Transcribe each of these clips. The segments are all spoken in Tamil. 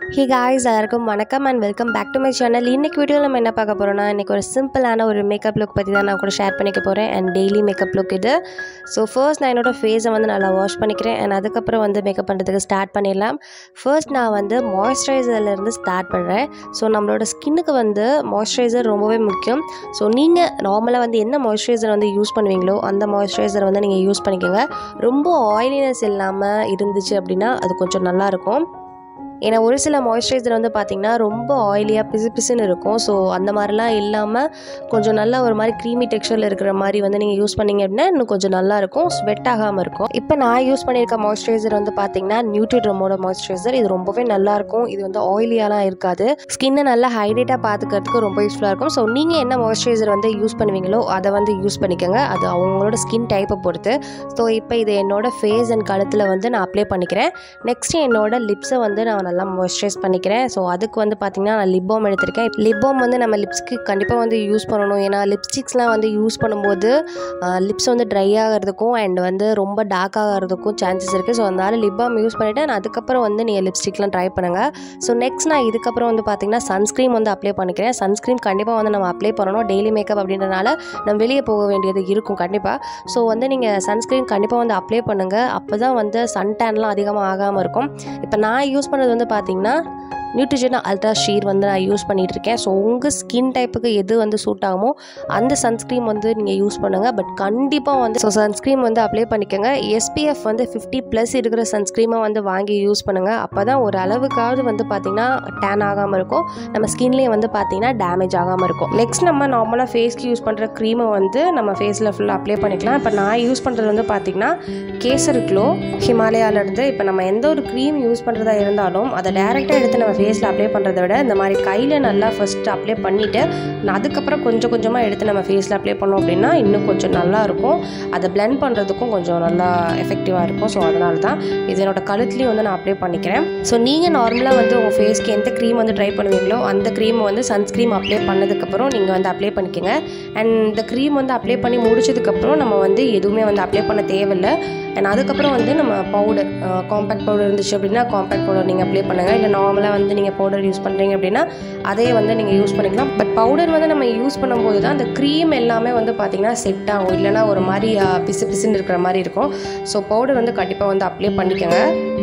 ஹே காய்ஸ் எல்லாருக்கும் வணக்கம் and welcome back to my channel இன்னைக்கு வீடியோவில் நம்ம என்ன பார்க்க போகிறோம்னா இன்றைக்கி ஒரு சிம்பிளான ஒரு மேக்கப் லுக் பற்றி தான் நான் கூட ஷேர் பண்ணிக்க போகிறேன் அண்ட் டெய்லி மேக்கப் லுக் இது ஸோ ஃபர்ஸ்ட் நான் என்னோட ஃபேஸை வந்து நல்லா வாஷ் பண்ணிக்கிறேன் அண்ட் அதுக்கப்புறம் வந்து மேக்கப் பண்ணுறதுக்கு ஸ்டார்ட் பண்ணிடலாம் ஃபர்ஸ்ட் நான் வந்து மாய்ஸ்சரைசர்லேருந்து ஸ்டார்ட் பண்ணுறேன் ஸோ நம்மளோட ஸ்கின்னுக்கு வந்து மாய்ஸ்சரைசர் ரொம்பவே முக்கியம் ஸோ நீங்கள் நார்மலாக வந்து என்ன மாய்ஸ்சரைசர் வந்து யூஸ் பண்ணுவீங்களோ அந்த மாய்ஸ்சரைசர் வந்து நீங்கள் யூஸ் பண்ணிக்கோங்க ரொம்ப ஆயிலினஸ் இல்லாமல் இருந்துச்சு அப்படின்னா அது கொஞ்சம் நல்லாயிருக்கும் ஏன்னா ஒரு சில மாய்ஸ்சரைசர் வந்து பார்த்திங்கன்னா ரொம்ப ஆயிலியாக பிசு பிசுன்னு இருக்கும் ஸோ அந்த மாதிரிலாம் இல்லாமல் கொஞ்சம் நல்லா ஒரு மாதிரி க்ரீமி டெக்ஸ்சரில் இருக்கிற மாதிரி வந்து நீங்கள் யூஸ் பண்ணீங்க அப்படின்னா இன்னும் கொஞ்சம் நல்லா இருக்கும் ஸ்வெட் ஆகாமல் இருக்கும் இப்போ நான் யூஸ் பண்ணியிருக்க மாய்ஸ்சரைசர் வந்து பார்த்திங்கன்னா நியூட்ரிட்ரமோட மாய்ஸ்சரைசர் இது ரொம்பவே நல்லாயிருக்கும் இது வந்து ஆயிலியாலாம் இருக்காது ஸ்கின்னை நல்லா ஹைட்ரேட்டாக பார்த்துக்கிறதுக்கு ரொம்ப யூஸ்ஃபுல்லாக இருக்கும் ஸோ நீங்கள் என்ன மாய்ஸ்சரைசர் வந்து யூஸ் பண்ணுவீங்களோ அதை வந்து யூஸ் பண்ணிக்கோங்க அது அவங்களோட ஸ்கின் டைப்பை பொறுத்து ஸோ இப்போ இது என்னோட ஃபேஸ் அண்ட் கழுத்தில் வந்து நான் அப்ளை பண்ணிக்கிறேன் நெக்ஸ்ட் என்னோட லிப்ஸை வந்து நான் நல்லா மாய்ஸ்சரைஸ் பண்ணிக்கிறேன் ஸோ அதுக்கு வந்து பார்த்திங்கன்னா நான் லிப் பாம் எடுத்திருக்கேன் லிப் பாம் வந்து நம்ம லிப்ஸ்க்கு கண்டிப்பாக வந்து யூஸ் பண்ணணும் ஏன்னா லிப்ஸ்டிக்ஸ்லாம் வந்து யூஸ் பண்ணும்போது லிப்ஸ் வந்து ட்ரை ஆகிறதுக்கும் அண்ட் வந்து ரொம்ப டார்க் ஆகிறதுக்கும் சான்சஸ் இருக்குது ஸோ அதனால் லிப் பாம் யூஸ் பண்ணிவிட்டு நான் அதுக்கப்புறம் வந்து நீங்கள் லிப்ஸ்டிக்லாம் ட்ரை பண்ணுங்கள் ஸோ நெக்ஸ்ட் நான் இதுக்கப்புறம் வந்து பார்த்திங்கன்னா சன்ஸ்க்ரீம் வந்து அப்ளை பண்ணிக்கிறேன் சன்ஸ்க்ரீம் கண்டிப்பாக வந்து நம்ம அப்ளை பண்ணணும் டெய்லி மேக்கப் அப்படின்றனால நம்ம வெளியே போக வேண்டியது இருக்கும் கண்டிப்பாக ஸோ வந்து நீங்கள் சன்ஸ்க்ரீன் கண்டிப்பாக வந்து அப்ளை பண்ணுங்கள் அப்போ தான் வந்து சன் டேன்லாம் அதிகமாக ஆகாமல் இருக்கும் இப்போ நான் யூஸ் பண்ணது வந்து பார்த்திங்கன்னா நியூட்ரிஜன் அல்ட்ரா ஷீர் வந்து நான் யூஸ் பண்ணிகிட்டு இருக்கேன் ஸோ உங்கள் ஸ்கின் டைப்புக்கு எது வந்து சூட் ஆகுமோ அந்த சன்ஸ்க்ரீம் வந்து நீங்கள் யூஸ் பண்ணுங்கள் பட் கண்டிப்பாக வந்து ஸோ சன்ஸ்க்ரீம் வந்து அப்ளை பண்ணிக்கோங்க எஸ்பிஎஃப் வந்து ஃபிஃப்டி ப்ளஸ் இருக்கிற சன்ஸ்க்ரீமை வந்து வாங்கி யூஸ் பண்ணுங்கள் அப்போ தான் ஒரு அளவுக்காவது வந்து பார்த்திங்கன்னா டேன் ஆகாமல் இருக்கும் நம்ம ஸ்கின்லேயே வந்து பார்த்திங்கன்னா டேமேஜ் ஆகாமல் இருக்கும் நெக்ஸ்ட் நம்ம நார்மலாக ஃபேஸ்க்கு யூஸ் பண்ணுற க்ரீமை வந்து நம்ம ஃபேஸில் ஃபுல்லாக அப்ளை பண்ணிக்கலாம் இப்போ நான் யூஸ் பண்ணுறது வந்து பார்த்திங்கன்னா கேசர் க்ளோ ஹிமாலயாவிலேருந்து இப்போ நம்ம எந்த ஒரு க்ரீம் யூஸ் பண்ணுறதா இருந்தாலும் அதை டேரெக்டாக எடுத்து நம்ம ஃபேஸில் அப்ளை பண்ணுறத விட இந்த மாதிரி கையில் நல்லா ஃபஸ்ட்டு அப்ளை பண்ணிவிட்டு அதுக்கப்புறம் கொஞ்சம் கொஞ்சமாக எடுத்து நம்ம ஃபேஸில் அப்ளை பண்ணோம் அப்படின்னா இன்னும் கொஞ்சம் நல்லா இருக்கும் அதை பிளெண்ட் பண்ணுறதுக்கும் கொஞ்சம் நல்லா எஃபெக்டிவாக இருக்கும் ஸோ அதனால தான் இது என்னோட கழுத்துலேயும் வந்து நான் அப்ளை பண்ணிக்கிறேன் ஸோ நீங்கள் நார்மலாக வந்து உங்கள் ஃபேஸ்க்கு எந்த க்ரீம் வந்து ட்ரை பண்ணுவீங்களோ அந்த க்ரீம் வந்து சன்ஸ்க்ரீம் அப்ளை பண்ணதுக்கப்புறம் நீங்கள் வந்து அப்ளை பண்ணிக்கோங்க அண்ட் இந்த க்ரீம் வந்து அப்ளை பண்ணி முடிச்சதுக்கப்புறம் நம்ம வந்து எதுவுமே வந்து அப்ளை பண்ண தேவையில்லை அண்ட் அதுக்கப்புறம் வந்து நம்ம பவுடர் காம்பேக்ட் பவுடர் இருந்துச்சு அப்படின்னா காம்பேக்ட் பவுடர் நீங்கள் அப்ளை பண்ணுங்கள் இல்லை நார்மலாக வந்து நீங்கள் பவுடர் யூஸ் பண்ணுறீங்க அப்படின்னா அதே வந்து நீங்கள் யூஸ் பண்ணிக்கலாம் பட் பவுடர் வந்து நம்ம யூஸ் பண்ணும்போது தான் அந்த க்ரீம் எல்லாமே வந்து பார்த்திங்கன்னா செட் ஆகும் இல்லைனா ஒரு மாதிரி பிசு பிசுன்னு இருக்கிற மாதிரி இருக்கும் ஸோ பவுடர் வந்து கண்டிப்பாக வந்து அப்ளை பண்ணிக்கோங்க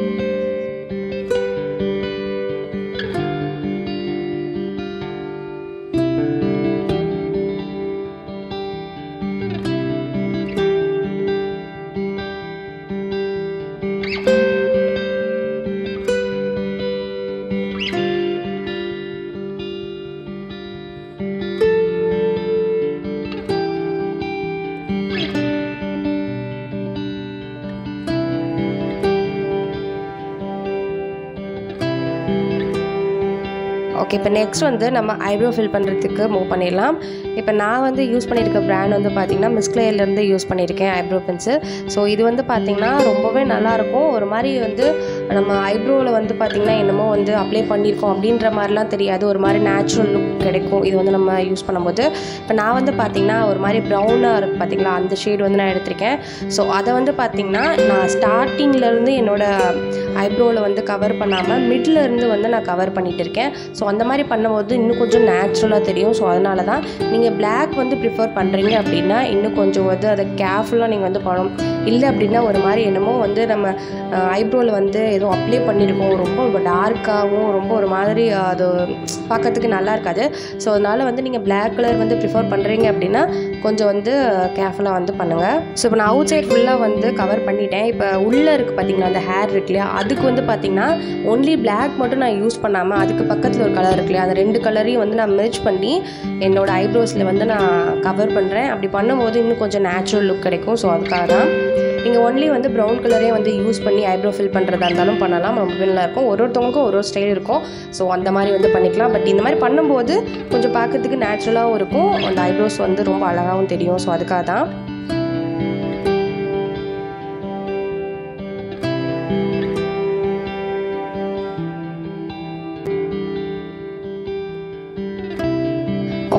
ஓகே இப்போ நெக்ஸ்ட் வந்து நம்ம ஐப்ரோ ஃபில் பண்ணுறதுக்கு மூவ் பண்ணிடலாம் இப்போ நான் வந்து யூஸ் பண்ணியிருக்க ப்ராண்ட் வந்து பார்த்திங்கன்னா மிஸ்க்லேயர்லேருந்து யூஸ் பண்ணியிருக்கேன் ஐப்ரோ பென்சில் ஸோ இது வந்து பார்த்திங்கன்னா ரொம்பவே நல்லாயிருக்கும் ஒரு மாதிரி வந்து நம்ம ஐப்ரோவில் வந்து பார்த்திங்கன்னா என்னமோ வந்து அப்ளை பண்ணியிருக்கோம் அப்படின்ற மாதிரிலாம் தெரியாது ஒரு மாதிரி நேச்சுரல் லுக் கிடைக்கும் இது வந்து நம்ம யூஸ் பண்ணும்போது இப்போ நான் வந்து பார்த்திங்கன்னா ஒரு மாதிரி ப்ரௌனாக இருக்குது பார்த்திங்களா அந்த ஷேடு வந்து நான் எடுத்திருக்கேன் ஸோ அதை வந்து பார்த்திங்கன்னா நான் ஸ்டார்டிங்லேருந்து என்னோடய ஐப்ரோவில் வந்து கவர் பண்ணாமல் மிடில் இருந்து வந்து நான் கவர் பண்ணிகிட்டு இருக்கேன் ஸோ அந்த மாதிரி பண்ணும்போது இன்னும் கொஞ்சம் நேச்சுரலாக தெரியும் ஸோ அதனால தான் நீங்கள் பிளாக் வந்து ப்ரிஃபர் பண்ணுறீங்க அப்படின்னா இன்னும் கொஞ்சம் வந்து அதை கேர்ஃபுல்லாக நீங்கள் வந்து பண்ணணும் இல்லை அப்படின்னா ஒரு மாதிரி என்னமோ வந்து நம்ம ஐப்ரோவில் வந்து ஏதோ அப்ளை பண்ணியிருக்கோம் ரொம்ப டார்க்காகவும் ரொம்ப ஒரு மாதிரி அது பார்க்கறதுக்கு நல்லா இருக்காது ஸோ அதனால் வந்து நீங்கள் பிளாக் கலர் வந்து ப்ரிஃபர் பண்ணுறீங்க அப்படின்னா கொஞ்சம் வந்து கேர்ஃபுல்லாக வந்து பண்ணுங்கள் ஸோ இப்போ நான் அவுட் சைட் ஃபுல்லாக வந்து கவர் பண்ணிட்டேன் இப்போ உள்ளே இருக்குது பார்த்தீங்களா அந்த ஹேர் இருக்கு இல்லையா அதுக்கு வந்து பார்த்திங்கன்னா ஒன்லி பிளாக் மட்டும் நான் யூஸ் பண்ணாமல் அதுக்கு பக்கத்தில் ஒரு கலர் இருக்கு இல்லையா அந்த ரெண்டு கலரையும் வந்து நான் மெர்ச் பண்ணி என்னோடய ஐப்ரோஸில் வந்து நான் கவர் பண்ணுறேன் அப்படி பண்ணும்போது இன்னும் கொஞ்சம் நேச்சுரல் லுக் கிடைக்கும் ஸோ அதுக்காக தான் நீங்கள் ஒன்லி வந்து ப்ரௌன் கலரே வந்து யூஸ் பண்ணி ஐப்ரோ ஃபில் பண்ணுறதா இருந்தாலும் பண்ணலாம் ரொம்பவே நல்லா இருக்கும் ஒரு ஒருத்தவங்களுக்கும் ஒரு ஒரு ஸ்டைல் இருக்கும் ஸோ அந்த மாதிரி வந்து பண்ணிக்கலாம் பட் இந்த மாதிரி பண்ணும்போது கொஞ்சம் பார்க்கறதுக்கு நேச்சுரலாகவும் இருக்கும் அந்த ஐப்ரோஸ் வந்து ரொம்ப அழகாகவும் தெரியும் ஸோ அதுக்காக தான்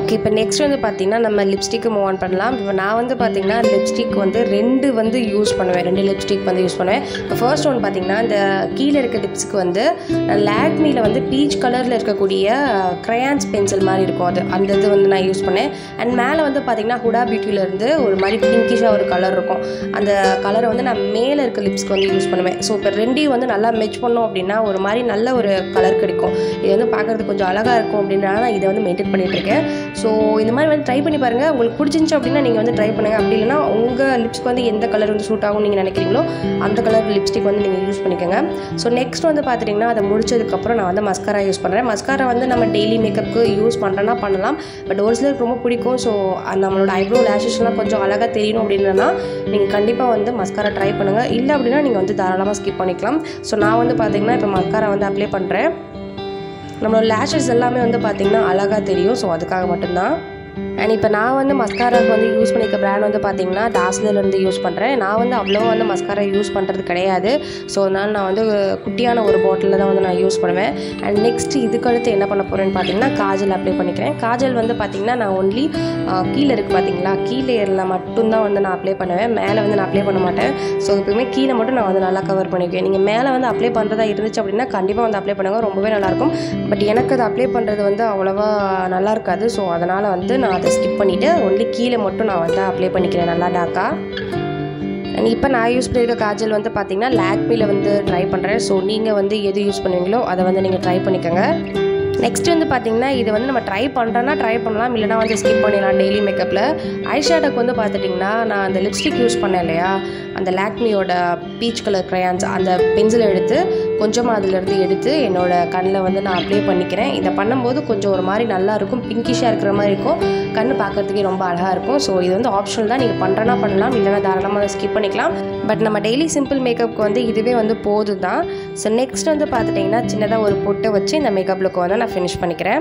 ஓகே இப்போ நெக்ஸ்ட் வந்து பார்த்தீங்கன்னா நம்ம லிப்ஸ்டிக்கு மூவ் ஆன் பண்ணலாம் இப்போ நான் வந்து பார்த்தீங்கன்னா லிப்ஸ்டிக் வந்து ரெண்டு வந்து யூஸ் பண்ணுவேன் ரெண்டு லிப்ஸ்டிக் வந்து யூஸ் பண்ணுவேன் இப்போ ஃபர்ஸ்ட் ஒன் பார்த்தீங்கன்னா இந்த கீழே இருக்க லிப்ஸ்க்கு வந்து லேக்மியில் வந்து பீச் கலரில் இருக்கக்கூடிய க்ரையான்ஸ் பென்சில் மாதிரி இருக்கும் அது அந்த இது வந்து நான் யூஸ் பண்ணேன் அண்ட் மேலே வந்து பார்த்தீங்கன்னா ஹுடா பியூட்டிலேருந்து ஒரு மாதிரி பிங்கிஷாக ஒரு கலர் இருக்கும் அந்த கலரை வந்து நான் மேலே இருக்க லிப்ஸ்க்கு வந்து யூஸ் பண்ணுவேன் ஸோ இப்போ ரெண்டையும் வந்து நல்லா மெச் பண்ணோம் அப்படின்னா ஒரு மாதிரி நல்ல ஒரு கலர் கிடைக்கும் இது வந்து பார்க்குறதுக்கு கொஞ்சம் அழகாக இருக்கும் அப்படின்றனால நான் இதை வந்து மெயின்டைன் பண்ணிட்டு இருக்கேன் ஸோ இந்த மாதிரி வந்து ட்ரை பண்ணி பாருங்கள் உங்களுக்கு பிடிச்சிருந்துச்சு அப்படின்னா நீங்கள் வந்து ட்ரை பண்ணுங்கள் அப்படி இல்லைனா உங்கள் லிப்ஸ்க்கு வந்து எந்த கலர் வந்து சூட் ஆகும் நீங்கள் நினைக்கிறீங்களோ அந்த கலர் லிப்ஸ்டிக் வந்து நீங்கள் யூஸ் பண்ணிக்கோங்க ஸோ நெக்ஸ்ட் வந்து பார்த்துட்டிங்கன்னா அதை முடிச்சதுக்கப்புறம் நான் வந்து மஸ்காரா யூஸ் பண்ணுறேன் மஸ்காரா வந்து நம்ம டெய்லி மேக்கப்புக்கு யூஸ் பண்ணுறேன்னா பண்ணலாம் பட் ஒரு சிலருக்கு ரொம்ப பிடிக்கும் ஸோ நம்மளோட ஐப்ரோ லேஷஸ்லாம் கொஞ்சம் அழகாக தெரியணும் அப்படின்னா நீங்கள் கண்டிப்பாக வந்து மஸ்காரா ட்ரை பண்ணுங்கள் இல்லை அப்படின்னா நீங்கள் வந்து தாராளமாக ஸ்கிப் பண்ணிக்கலாம் ஸோ நான் வந்து பார்த்தீங்கன்னா இப்போ மஸ்காரா வந்து அப்ளை பண்ணுறேன் நம்மளோட லேஷஸ் எல்லாமே வந்து பார்த்திங்கன்னா அழகாக தெரியும் ஸோ அதுக்காக மட்டும்தான் அண்ட் இப்போ நான் வந்து மஸ்காராக்கு வந்து யூஸ் பண்ணிக்க பிராண்ட் வந்து பார்த்தீங்கன்னா டாஸ்லர்லேருந்து யூஸ் பண்ணுறேன் நான் வந்து அவ்வளோவா வந்து மஸ்காரா யூஸ் பண்ணுறது கிடையாது ஸோ அதனால் நான் வந்து குட்டியான ஒரு பாட்டிலில் தான் வந்து நான் யூஸ் பண்ணுவேன் அண்ட் நெக்ஸ்ட் இதுக்கு அடுத்து என்ன பண்ண போகிறேன்னு பார்த்தீங்கன்னா காஜல் அப்ளை பண்ணிக்கிறேன் காஜல் வந்து பார்த்திங்கன்னா நான் ஒன்லி கீழே இருக்குது பார்த்தீங்களா கீழே ஏரில் மட்டும்தான் வந்து நான் அப்ளை பண்ணுவேன் மேலே வந்து நான் அப்ளை பண்ண மாட்டேன் ஸோ எப்பவுமே கீழே மட்டும் நான் வந்து நல்லா கவர் பண்ணிக்குவேன் நீங்கள் மேலே வந்து அப்ளை பண்ணுறதா இருந்துச்சு அப்படின்னா கண்டிப்பாக வந்து அப்ளை பண்ணுங்கள் ரொம்பவே நல்லாயிருக்கும் பட் எனக்கு அது அப்ளை பண்ணுறது வந்து அவ்வளோவா நல்லா இருக்காது ஸோ அதனால் வந்து நான் அதை ஸ்கிப் பண்ணிவிட்டு ஒன்லி கீழே மட்டும் நான் வந்து அப்ளை பண்ணிக்கிறேன் நல்லா டாக்கா அண்ட் இப்போ நான் யூஸ் பண்ணியிருக்க காஜல் வந்து பார்த்தீங்கன்னா லேக்மியில் வந்து ட்ரை பண்ணுறேன் ஸோ நீங்கள் வந்து எது யூஸ் பண்ணுவீங்களோ அதை வந்து நீங்கள் ட்ரை பண்ணிக்கோங்க நெக்ஸ்ட் வந்து பார்த்தீங்கன்னா இது வந்து நம்ம ட்ரை பண்ணுறோன்னா ட்ரை பண்ணலாம் இல்லைனா வந்து ஸ்கிப் பண்ணிடலாம் டெய்லி மேக்கப்பில் ஐஷேடோக்கு வந்து பார்த்துட்டிங்கன்னா நான் அந்த லிப்ஸ்டிக் யூஸ் பண்ணேன் இல்லையா அந்த லாக்மியோட பீச் கலர் க்ரையான்ஸ் அந்த பென்சிலை எடுத்து கொஞ்சமாக அதிலேருந்து எடுத்து என்னோடய கண்ணில் வந்து நான் அப்ளை பண்ணிக்கிறேன் இதை பண்ணும்போது கொஞ்சம் ஒரு மாதிரி நல்லா இருக்கும் பிங்கிஷாக இருக்கிற மாதிரி இருக்கும் கண் பார்க்குறதுக்கே ரொம்ப அழகாக இருக்கும் ஸோ இது வந்து ஆப்ஷனல் தான் நீங்கள் பண்ணுறனா பண்ணலாம் இல்லைனா தாராளமாக ஸ்கிப் பண்ணிக்கலாம் பட் நம்ம டெய்லி சிம்பிள் மேக்கப்புக்கு வந்து இதுவே வந்து போதும் தான் ஸோ நெக்ஸ்ட் வந்து பார்த்துட்டிங்கன்னா சின்னதாக ஒரு பொட்டை வச்சு இந்த மேக்கப் லுக்கை வந்து நான் ஃபினிஷ் பண்ணிக்கிறேன்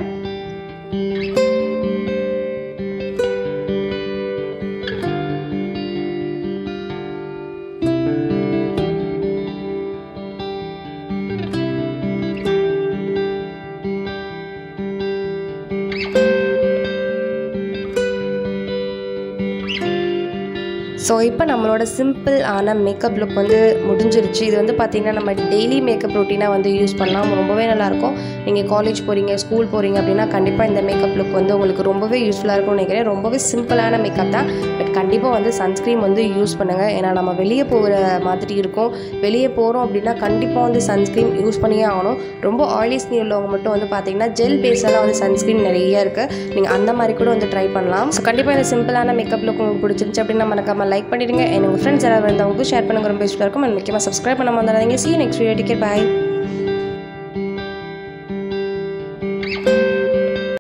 ஸோ இப்போ நம்மளோட சிம்பிள் ஆன மேக்கப் லுக் வந்து முடிஞ்சிருச்சு இது வந்து பார்த்திங்கன்னா நம்ம டெய்லி மேக்கப் ரொட்டீனாக வந்து யூஸ் பண்ணலாம் ரொம்பவே நல்லாயிருக்கும் நீங்கள் காலேஜ் போகிறீங்க ஸ்கூல் போகிறீங்க அப்படின்னா கண்டிப்பாக இந்த மேக்கப் லுக் வந்து உங்களுக்கு ரொம்பவே யூஸ்ஃபுல்லாக இருக்கும்னு நினைக்கிறேன் ரொம்பவே சிம்பிளான மேக்கப் தான் பட் கண்டிப்பாக வந்து சன்ஸ்க்ரீன் வந்து யூஸ் பண்ணுங்கள் ஏன்னா நம்ம வெளியே போகிற மாதிரி இருக்கும் வெளியே போகிறோம் அப்படின்னா கண்டிப்பாக வந்து சன்ஸ்க்ரீன் யூஸ் பண்ணியே ஆகணும் ரொம்ப ஆயிலி ஸ்கின் உள்ளவங்க மட்டும் வந்து பார்த்தீங்கன்னா ஜெல் பேஸெல்லாம் வந்து சன்ஸ்க்ரீன் நிறைய இருக்குது நீங்கள் அந்த மாதிரி கூட வந்து ட்ரை பண்ணலாம் ஸோ கண்டிப்பாக இந்த சிம்பிளான மேக்கப் லுக் உங்களுக்கு பிடிச்சிருந்துச்சு அப்படின்னா மறக்காம லைக் பண்ணிடுங்க and உங்கள் ஃப்ரெண்ட்ஸ் யாராவது வந்தவங்களுக்கு ஷேர் பண்ணுங்க ரொம்ப யூஸ்ஃபுல்லாக இருக்கும் அண்ட் முக்கியமாக சப்ஸ்கிரைப் பண்ண வந்தாங்க சி நெக்ஸ்ட் வீடியோ டிக்கெட் பாய்